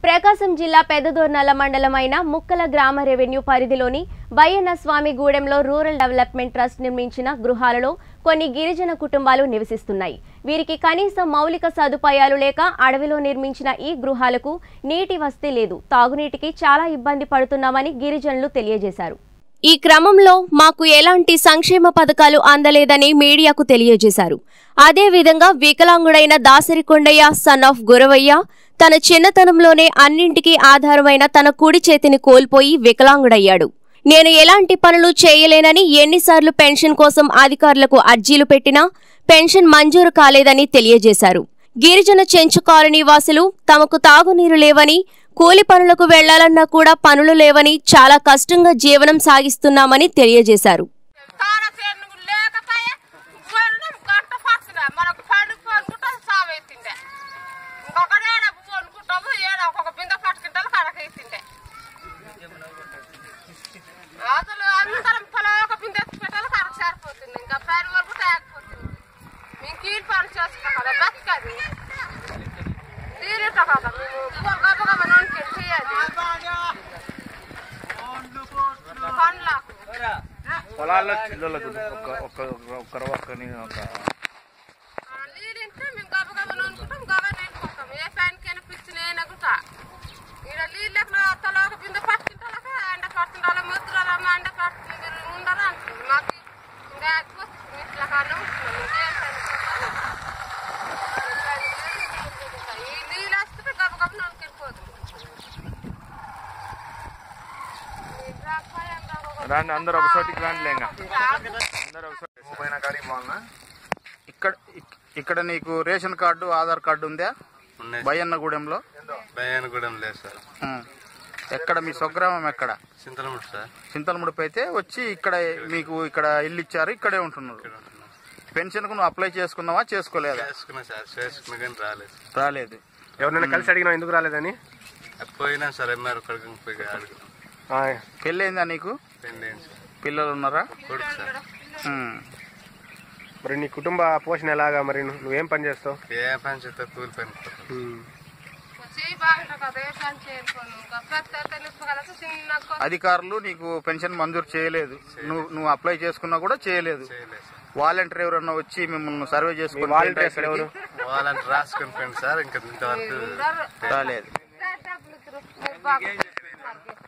ప్రకాశం జిల్లా పెద్దదోర్నల మండలమైన ముక్కల గ్రామ రెవెన్యూ పరిధిలోని బయ్యన్న స్వామి గూడెంలో రూరల్ డెవలప్మెంట్ ట్రస్ట్ నిర్మించిన గృహాలలో కొన్ని గిరిజన కుటుంబాలు నివసిస్తున్నాయి వీరికి కనీసం మౌలిక సదుపాయాలు లేక అడవిలో నిర్మించిన ఈ గృహాలకు నీటి వసతి లేదు తాగునీటికి చాలా ఇబ్బంది పడుతున్నామని గిరిజనులు తెలియజేశారు ఈ క్రమంలో మాకు ఎలాంటి సంక్షేమ పథకాలు అందలేదని మీడియాకు తెలియజేశారు అదేవిధంగా వికలాంగుడైన దాసరి కొండయ్య సన్ ఆఫ్ గురవయ్య తన చిన్నతనంలోనే అన్నింటికీ ఆధారమైన తన కుడి చేతిని కోల్పోయి వికలాంగుడయ్యాడు నేను ఎలాంటి పనులు చేయలేనని ఎన్నిసార్లు పెన్షన్ కోసం అధికారులకు అర్జీలు పెట్టినా పెన్షన్ మంజూరు కాలేదని తెలియజేశారు గిరిజన చెంచు కాలనీ వాసులు తమకు తాగునీరు లేవని కూలి పనులకు వెళ్లాలన్నా కూడా పనులు లేవని చాలా కష్టంగా జీవనం సాగిస్తున్నామని తెలియజేశారు తారసేను లేకపోయే పోయినాం గంట పక్కన మనకు పని పనుకుంటా సావైతుండే ఇంకొకటి ఏడ అనుకుంటాము ఏడ ఒక్కొక్క బిందె పట్టుకుంటాను కడకైతుండే అసలు అందరం పొలం ఒక బిందె ఎత్తి పెట్టాలి కడక సరిపోతుంది ఇంకా పని వరకు తేకపోతుంది మేము కీలు పని చేస్తున్నాం కదా బతకది తీరేట కదా మేము గొప్ప గొప్ప నోనికి చేయాలి పనులకు పొలాల్లో చిల్లులకు ఒక ఒక్క ఒక్క ఒక్కని ఒక నీళ్ళింటే మేము గబ గబ నూనుకుంటాం గబ నీళ్ళుకుంటాం ఏ పనికైనా పిచ్చి నేనగుతా ఈడ నీళ్ళకి అత్తలో ఒక బిందె పట్టుకుంటాక ఎండ పడుతుండాలి ముద్రలమ్మ ఎండ పడుతుంది మీరు ఉండరు అంటుంది మాకు ఇంకా ఎక్కువ ఇట్లా కానీ ఉంటున్నాం ఇంకేం పని చేస్తాం? ఈ నీళ్ళు వస్తుంటే గబ గబ నూనుకెళ్ళిపోతుంది రాండి అందరూ ఒక చోటికి రాండి లేంగా అందరూ ఒక చోటి పోయిన కాడి మొన్న ఇక్కడ ఇక్- ఇక్కడ నీకు రేషన్ కార్డు ఆధార్ కార్డు ఉందా ఉన్నాయి బయ్యన్నగూడెంలో భయానగూడెం లేదు సార్ ఉం. ఎక్కడ మీ స్వగ్రామం ఎక్కడ చింతలముడు సార్ చింతలముడిపి అయితే వచ్చి ఇక్కడ మీకు ఇక్కడ ఇల్లు ఇచ్చారు ఇక్కడే ఉంటున్నారు పెన్షన్ కు నువ్వు అప్లై చేసుకున్నావా చేసుకోలేదా చేసుకున్నా సార్ చేసుకున్నా కానీ రాలేదు రాలేదు ఎవరినైనా కలిసి అడిగినా ఎందుకు రాలేదని అది పోయినా సార్ ఎంఆర్ కడుగు పోయి అడుగు ఆ, పెళ్ళైందా నీకు పెళ్ళి అయింది సార్ పిల్లలు ఉన్నారా కొడుకు సార్ ఉం. మరి నీ కుటుంబ పోషణ ఎలాగా మరి నువ్వు- నువ్వేం పని చేస్తావు ఏ పని చేస్తే కూలి పని పోతాం. ఉమ్. చేయి బాగుంటుంది కదా ఏ పని చేయకపోను ఇంకా ప్రతి తెలుసు కదా చిన్న కొ- అధికారులు నీకు పెన్షన్ మంజూరు చేయలేదు నువ్వు నువ్వు అప్లై చేసుకున్నా కూడా చేయలేదు చేయలేదు సార్ వాలంటీర్ ఎవరన్నా వచ్చి మిమ్మల్ని సర్వే మీ చేసుకుని వాలంటీర్స్ ఎవరు వాళ్ళని రాసుకొని పోయింది సార్ ఇంకా ఇంతవరకు అందరూ రాలేదు డబ్బులు ఇద్దరు. మీరు బాగా